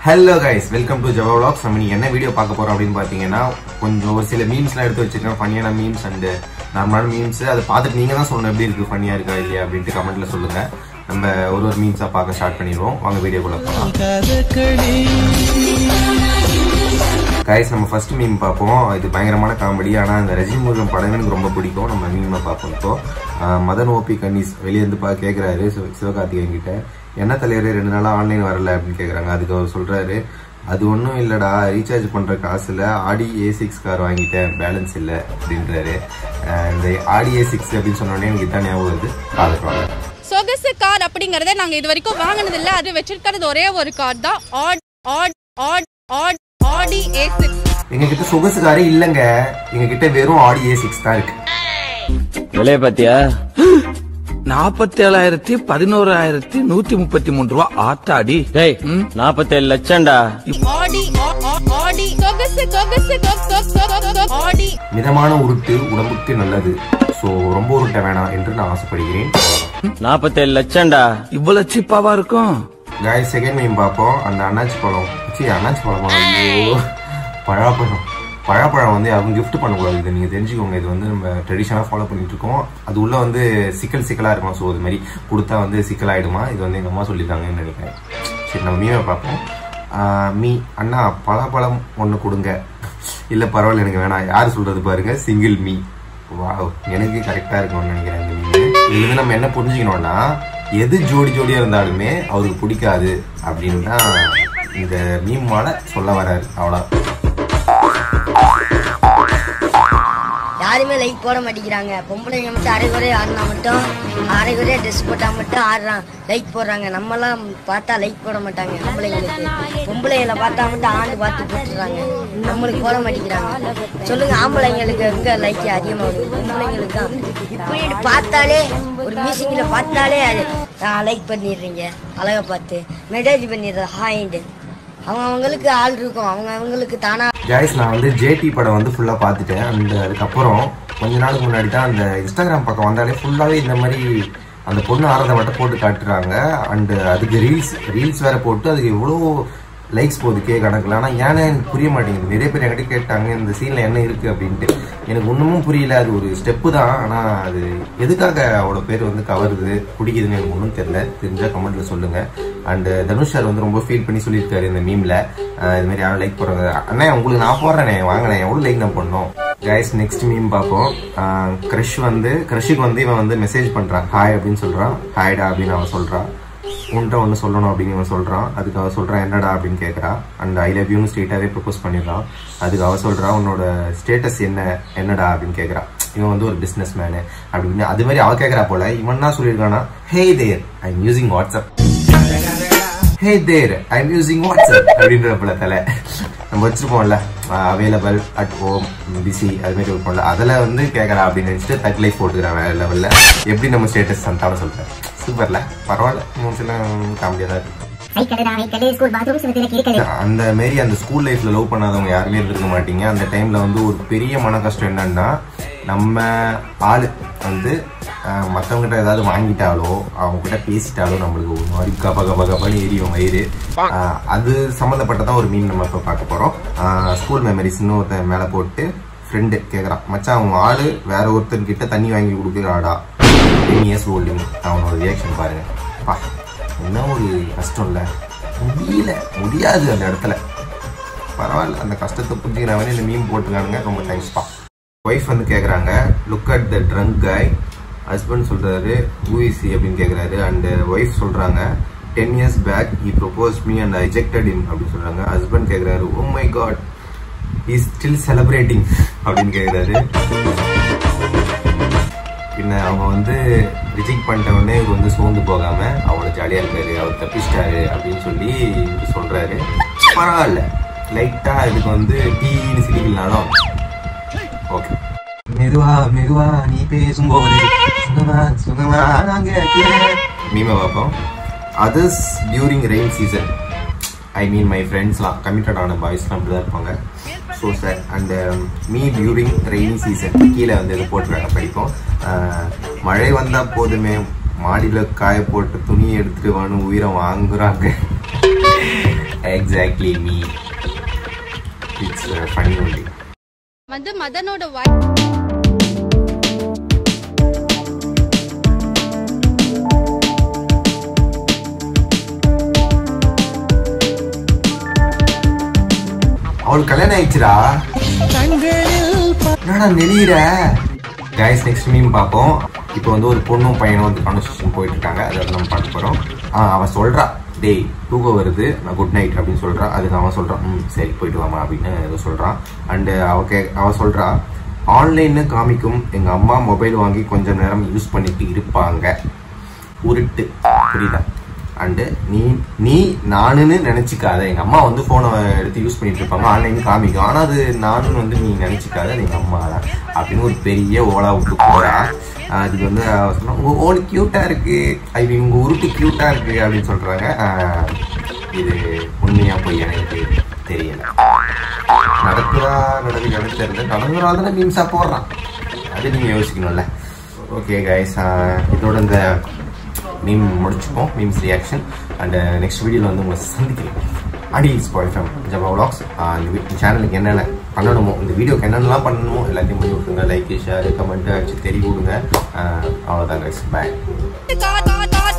Hello guys welcome to ஜவா vlogs நம்ம இன்னைக்கு என்ன வீடியோ பார்க்க போறோம் அப்படின்னு பாத்தீங்கன்னா கொஞ்சம் ஒரு சில மீம்ஸ்லாம் எடுத்து வச்சிருக்கேன் ஃபன்னியான மீம்ஸ் அண்ட் நார்மலான மீம்ஸ் அதை பார்த்துட்டு நீங்க தான் சொல்லணும் எப்படி இருக்கு ஃபன்னியா இருக்கா இல்லையா அப்படின்ட்டு கமெண்ட்ல சொல்லுங்க நம்ம ஒரு ஒரு மீம்ஸா பார்க்க ஸ்டார்ட் பண்ணிடுவோம் வாங்க வீடியோக்குள்ள போகலாம் கைஸ் நம்ம ஃபர்ஸ்ட் மீம் பார்ப்போம் இது பயங்கரமான காமெடி ஆனால் அந்த ரஜினிமுருகன் படம் எனக்கு ரொம்ப பிடிக்கும் நம்ம மீமை பார்ப்போம் இப்போ ஆஹ் மதன் ஓபி கன்னிஸ் வெளியே இருந்து பா கேட்குறாரு சிவகார்த்திகேயன் கிட்ட என்ன தலைவர் ரெண்டு நாளாக ஆன்லைன் வரல அப்படின்னு கேட்குறாங்க அதுக்கு அவர் சொல்றாரு அது ஒன்றும் இல்லைடா ரீசார்ஜ் பண்ணுற காசுல ஆடி ஏ சிக்ஸ் கார் வாங்கிட்டேன் பேலன்ஸ் இல்லை அப்படின்றாரு ஆஹ் இந்த ஆடி ஏ சிக்ஸ் அப்படின்னு சொன்னோடனே எனக்கு இதான் ஞாபகம் வருது பார்த்துட்டு சொகுசு கார் அப்படிங்கறத நாங்க இது வரைக்கும் வாங்கினது இல்ல அது வச்சிருக்கிறது ஒரே ஒரு கார் தான் ஆட் ஆட் ஆட் ஆட் ஆடி ஏ சிக்ஸ் எங்க கிட்ட சொகுசு காரே இல்லைங்க எங்க கிட்ட வெறும் ஆடி ஏ சிக்ஸ் தான் இருக்கு விலைய பாத்தியா நாற்பத்தி ஏழாயிரத்தி பதினோராயிரத்தி நூத்தி முப்பத்தி மூணு ரூபா ஆத்தாடி டேய் நாப்பத்தேழு லட்சம்டா ஆடி ஆ- ஆ- ஆடி சொகுசு சொகுசு சொக் சொக் சொக் சொக் சொக் ஆடி மிதமான உருட்டு உடம்புக்கு நல்லது ஸோ ரொம்ப உருட்ட வேணாம் என்று நான் ஆசைப்படுகிறேன் நாப்பத்தேழு லட்சம்டா இவ்வளவு சீப்பாவா இருக்கும் காய் செகண்ட் மீன் பார்ப்போம் அந்த அண்ணாச்சி பழம் சி அண்ணாச்சி பழமா ஐயோ பழாப்பழம் பழாப்பழம் வந்து யாருக்கும் gift பண்ணக்கூடாது இது நீங்கள் தெரிஞ்சுக்கோங்க இது வந்து நம்ம ட்ரெடிஷனாக ஃபாலோ பண்ணிட்டு இருக்கோம் அது உள்ள வந்து சிக்கல் சிக்கலாக இருக்கும் ஸோ இது மாதிரி கொடுத்தா வந்து சிக்கலாயிடுமா இது வந்து எங்கள் அம்மா சொல்லியிருக்காங்கன்னு நினைக்கிறேன் சரி நம்ம மீனை பார்ப்போம் ஆஹ் மீ அண்ணா பழாப்பழம் ஒன்று கொடுங்க இல்லை பரவாயில்ல எனக்கு வேணாம் யார் சொல்றது பாருங்க சிங்கிள் மீ வாவ் எனக்கு கரெக்டா இருக்கும்னு நினைக்கிறேன் இந்த மீன் இதுல இருந்து நம்ம என்ன புரிஞ்சுக்கணும்னா எது ஜோடி ஜோடியா இருந்தாலுமே அவருக்கு பிடிக்காது அப்படின்னு தான் இந்த மீமால சொல்ல வராரு அவ்வளோ யாருமே லைக் போட மாட்டேங்கிறாங்க பொம்பளைங்க மட்டும் அரைகுறையா ஆடினா மட்டும் அரைகுறையா ட்ரெஸ் போட்டா மட்டும் ஆடுறான் லைக் போடுறாங்க நம்மலாம் பார்த்தா லைக் போட மாட்டாங்க பொம்பளைங்களுக்கு பொம்பளைங்களை பார்த்தா மட்டும் ஆண்டு பார்த்து போட்டுறாங்க நம்மளுக்கு போட மாட்டேங்கிறாங்க சொல்லுங்க ஆம்பளைங்களுக்கு எங்க லைக் அதிகமா வருது பொம்பளைங்களுக்கு தான் இப்படி பார்த்தாலே ஒரு மியூசிக்ல பார்த்தாலே லைக் பண்ணிடுறீங்க அழகை பார்த்து மெசேஜ் பண்ணிடுறது ஹாய்ண்டு அவங்க அவங்களுக்கு ஆள் இருக்கும் அவங்க அவங்களுக்கு தானா கைஸ் நான் வந்து ஜேடி படம் வந்து ஃபுல்லா பார்த்துட்டேன் அந்த அதுக்கப்புறம் கொஞ்ச நாளுக்கு முன்னாடி தான் அந்த இன்ஸ்டாகிராம் பக்கம் வந்தாலே ஃபுல்லாவே இந்த மாதிரி அந்த பொண்ணு ஆறதை மட்டும் போட்டு காட்டுறாங்க அண்ட் அதுக்கு ரீல்ஸ் ரீல்ஸ் வேற போட்டு அதுக்கு எவ்வளோ லைக்ஸ் போகுது கே கணக்கில் ஆனால் ஏன்னு எனக்கு புரிய மாட்டேங்குது நிறைய பேர் என்கிட்ட கேட்டாங்க இந்த சீனில் என்ன இருக்குது அப்படின்ட்டு எனக்கு ஒன்றுமும் புரியல அது ஒரு ஸ்டெப்பு தான் ஆனால் அது எதுக்காக அவ்வளோ பேர் வந்து கவருது பிடிக்குதுன்னு எனக்கு ஒன்றும் தெரியல தெரிஞ்சால் கமெண்ட்ல சொல்லுங்க அண்ட் தனுஷ் சார் வந்து ரொம்ப ஃபீல் பண்ணி சொல்லியிருக்காரு இந்த மீம்ல இது மாதிரி யாரும் லைக் போடுறாங்க அண்ணா உங்களுக்கு நான் போடுறேனே வாங்கினேன் எவ்வளோ லைக் நான் பண்ணோம் கைஸ் நெக்ஸ்ட் மீம் பார்ப்போம் க்ரஷ் வந்து க்ரஷுக்கு வந்து இவன் வந்து மெசேஜ் பண்றான் ஹாய் அப்படின்னு சொல்றான் ஹாய்டா அப்படின்னு அவன் சொல்றான் உன்கிட்ட ஒன்று சொல்லணும் அப்படின்னு இவன் சொல்றான் அதுக்கு அவ சொல்றான் என்னடா அப்படின்னு கேட்குறா அண்ட் ஐ லவ் யூன்னு ஸ்ட்ரெயிட்டாகவே ப்ரொபோஸ் பண்ணிடுறான் அதுக்கு அவ சொல்றா உன்னோட ஸ்டேட்டஸ் என்ன என்னடா அப்படின்னு கேட்குறா இவன் வந்து ஒரு பிஸ்னஸ் மேனு அப்படின்னு அது மாதிரி அவ கேட்குறா போல இவன் தான் சொல்லியிருக்கானா hey there I am using WhatsApp hey there I am using WhatsApp அப்படின்ற போல தலை நம்ம வச்சிருப்போம்ல அவைலபிள் அட் ஹோம் பிஸி அது மாதிரி இருப்போம்ல அதில் வந்து கேட்கறா அப்படின்னு நினச்சிட்டு தக் லைஃப் போட்டுக்கிறேன் வேற லெவலில் எப்படி நம்ம ஸ்டேட்டஸ் சந்தாலும் சொல்கிறேன் சூப்பர்ல பரவாயில்ல மூணுலாம் காமெடியாக தான் இருக்கு ஹைக்கடடா ஹைக்கடே ஸ்கூல் பாத்ரூம் சிலத்துல இருக்குது அந்த மாரி அந்த ஸ்கூல் லைஃப்ல லவ் பண்ணாதவங்க யாருமே இருந்திருக்க மாட்டீங்க அந்த டைம்ல வந்து ஒரு பெரிய மன கஷ்டம் என்னன்னா நம்ம ஆளு வந்து ஆஹ், மத்தவங்ககிட்ட ஏதாவது வாங்கிட்டாலோ அவங்க கிட்ட பேசிட்டாலோ நம்மளுக்கு ஒரு மாதிரி கப கப கபன்னு எரியும் வயிறு ஆஹ், அது சம்மந்தப்பட்டதான் ஒரு மீன் நம்ம இப்போ பார்க்க போறோம் ஸ்கூல் மெமரிஸ்னு ஒருத்தன் மேலே போட்டு ஃப்ரெண்டு கேட்குறான் மச்சான் அவங்க ஆளு வேற ஒருத்தர் கிட்ட தண்ணி வாங்கி கொடுக்குறாடா டென் இயர்ஸ் ஓல்டுங்க அவனோட ரியாக்ஷன் பாருங்க பா என்ன ஒரு கஷ்டம் இல்லை முடியல முடியாது அந்த இடத்துல பரவாயில்ல அந்த கஷ்டத்தை புரிஞ்சுக்கிறவனே இந்த மீன் போட்டுருக்கானுங்க ரொம்ப தேங்க்ஸ்ப்பா ஒய்ஃப் வந்து கேட்குறாங்க look at the trunk guy husband சொல்றாரு ஊஇசி அப்படின்னு கேட்குறாரு அண்ட் ஒய்ஃப் சொல்றாங்க ten years back he proposed me and I rejected him அப்படின்னு சொல்றாங்க ஹஸ்பண்ட் கேட்குறாரு oh my God is still celebrating அப்படின்னு கேட்குறாரு பின்ன அவங்க வந்து ரிஜெக்ட் பண்ணிட்ட உடனே இவர் வந்து சோர்ந்து போகாம அவ்வளோ ஜாலியாக இருக்காரு அவர் தப்பிச்சிட்டாரு அப்படின்னு சொல்லி இவர் சொல்றாரு பரவாயில்ல லைட்டா இதுக்கு வந்து டீன்னு சிரிக்கலனாலும் ஓகே மெதுவா மெதுவா நீ பேசும்போது சுகமா சுகமா நாங்க மீமை பார்ப்போம் others during rain season I mean my ஃப்ரெண்ட்ஸ்லாம் கமிட்டடான பாய்ஸ்லாம் அப்படி தான் இருப்பாங்க so sir and me during rainy season கீழே வந்து இது போட்டுருக்காங்க படிப்போம் அஹ், மழை வந்தால் போதுமே மாடியில் காய போட்டு துணியை எடுத்துட்டு வான்னு உயிரை வாங்குறாங்க exactly me it's funny only வந்து மதனோட wife அவளுக்கு கல்யாணம் ஆயிடுச்சுடா என்னடா நெளியிற கைஸ் நெக்ஸ்ட் மீம் பார்ப்போம் இப்போ வந்து ஒரு பொண்ணும் பையனும் வந்து கான்வர்சேஷன் போயிட்டு இருக்காங்க அதை வந்து நம்ம பார்க்க போறோம் ஆ அவன் சொல்றா டேய் தூக்கம் வருது நான் குட் நைட் அப்படின்னு சொல்றா அதுக்கு அவன் சொல்றான் ம் சரி போயிட்டு வாமா அப்படின்னு ஏதோ சொல்றான் அண்டு அவ கே அவ சொல்றா ஆன்லைன்னு காமிக்கும் எங்க அம்மா மொபைல் வாங்கி கொஞ்ச நேரம் யூஸ் பண்ணிட்டு இருப்பாங்க உருட்டு புரியுதா அண்டு நீ நீ நானுன்னு நினைச்சுக்காத எங்க அம்மா வந்து போனை எடுத்து யூஸ் பண்ணிட்டு இருப்பாங்க ஆன்லைன் காமிக்கும் ஆனா அது நானுன்னு வந்து நீ நினைச்சுக்காத அது எங்க அம்மா தான் அப்படின்னு ஒரு பெரிய ஓலா விட்டு போறா அதுக்கு வந்து அவ சொன்னா உங்க ஓலி கியூட்டா இருக்கு ஐ மீன் உங்க உருட்டு கியூட்டா இருக்கு அப்படின்னு சொல்றாங்க ஆஹ், இது உண்மையா போய் எனக்கு தெரியல நடக்குதா நடக்குதான்னு தெரியல நடந்துடாதானே மீம்ஸா போடுறான் அது நீங்க யோசிக்கணும்ல ஓகே கைஸ் இதோட இந்த மீம் முடிச்சுப்போம் மீம்ஸ் ரியாக்ஷன் அண்ட் நெக்ஸ்ட் வீடியோவில் வந்து உங்களை சந்திக்கிறேன் அடிஸ் பாய் ஃப்ரம் ஜபா vlogs. ஆஹ் இந்த சேனலுக்கு என்னென்ன பண்ணணுமோ இந்த வீடியோக்கு என்னென்னலாம் பண்ணணுமோ எல்லாத்தையும் பண்ணி விட்டுருங்க லைக் ஷேர் கமெண்ட் அடிச்சு தெரிய விடுங்க ஆஹ் அவ்வளோதான் guys bye car car car